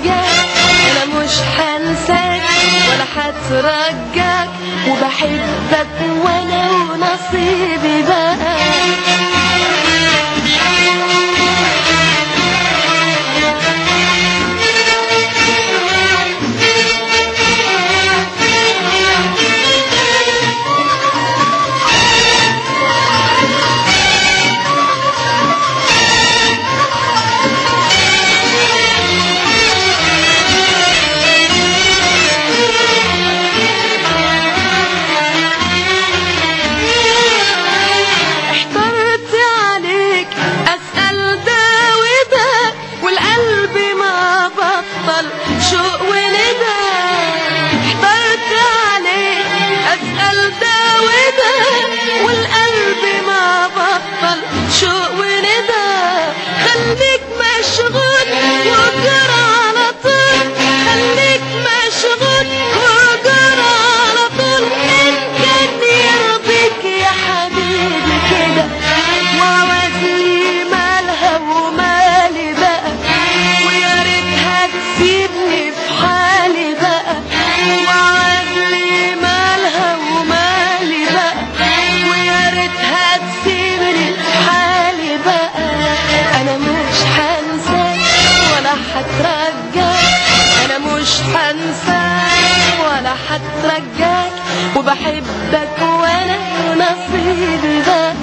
هترجاك انا مش هنساك ولا هترجاك وبحبك وانا ونصيبي بقى احترت عليك اسأل ده وده والقلب ما بطل شوق وندى احترت عليك اسأل ده وده والقلب ما بطل شوق وندى خليك مشغول وجرى على طول خليك مشغول وجرى على طول ان كان يرضيك يا حبيبي كده وعوزلي مالها ومالي بقى ويا ريتها تسيبني في حالي بقى وعوزلي مالها ومالي بقى ويا ريتها تسيبني في حالي بقى انا مش هنساك ولا هترجاك انا مش هنساك ولا هترجاك وبحبك وانا نصيبي بقى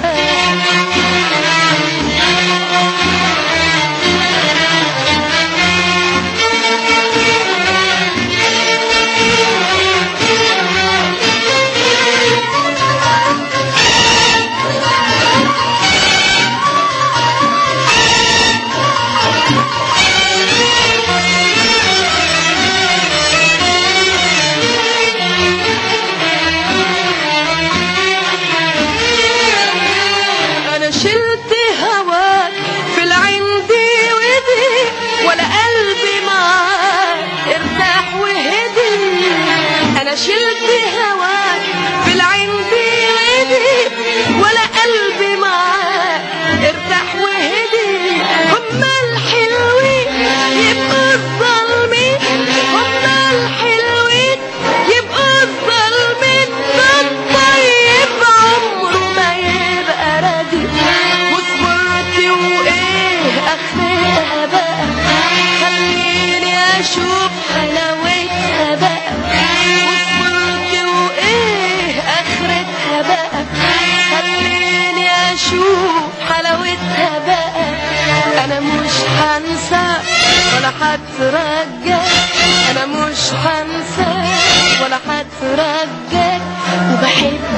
انا شلت هواك في العين دي ودي ولا قلبي معاك ارتاح وهدي انا شلت هواك في العين دي ودي ولا قلبي معاك ارتاح وهدي هما الحلوين يبقوا الظالمين هما الحلوين يبقوا الظالمين ده الطيب عمره ما يبقى ردي وصبرتي وايه اخرها بقى خليني اشوف حلاوتها بقى وصبرتي وايه اخرتها بقى خليني اشوف حلاوتها بقى انا مش هنساك ولا هترجاك انا مش هنساك ولا هترجاك وبحبك